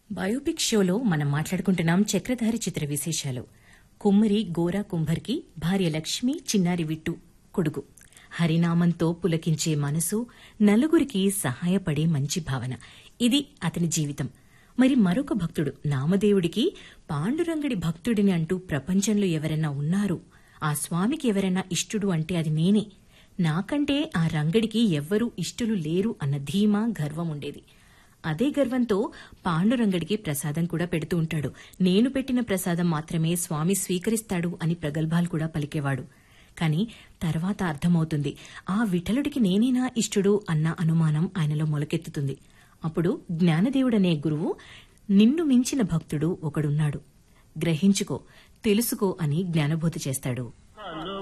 biopic షోలో మనం మాట్లాడుకుంటున్నాం చక్రధారి చిత్ర విశేషాలు కుమ్మరి గోరా కుంభర్కి భార్య లక్ష్మి చిన్నారి విట్టు కొడుకు హరినామంతో పులకించే మనసు నలుగురికి సహాయపడే మంచి భావన ఇది అతని జీవితం మరి మరొక భక్తుడు నామదేవుడికి పాండురంగడి భక్తుడిని అంటూ ప్రపంచంలో ఎవరైనా ఉన్నారు ఆ స్వామికి ఎవరైనా ఇష్టుడు అంటే అది నేనే నాకంటే ఆ రంగడికి ఎవ్వరూ ఇష్టులు లేరు అన్న ధీమా గర్వం ఉండేది అదే గర్వంతో పాండురంగడికి ప్రసాదం కూడా పెడుతూ ఉంటాడు నేను పెట్టిన ప్రసాదం మాత్రమే స్వామి స్వీకరిస్తాడు అని ప్రగల్భాలు కూడా పలికేవాడు కాని తర్వాత అర్థమవుతుంది ఆ విఠలుడికి నేనేనా ఇష్టుడు అన్న అనుమానం ఆయనలో మొలకెత్తుతుంది అప్పుడు జ్ఞానదేవుడనే గురువు నిన్ను మించిన భక్తుడు ఒకడున్నాడు గ్రహించుకో తెలుసుకో అని జ్ఞానబోధ చేస్తాడు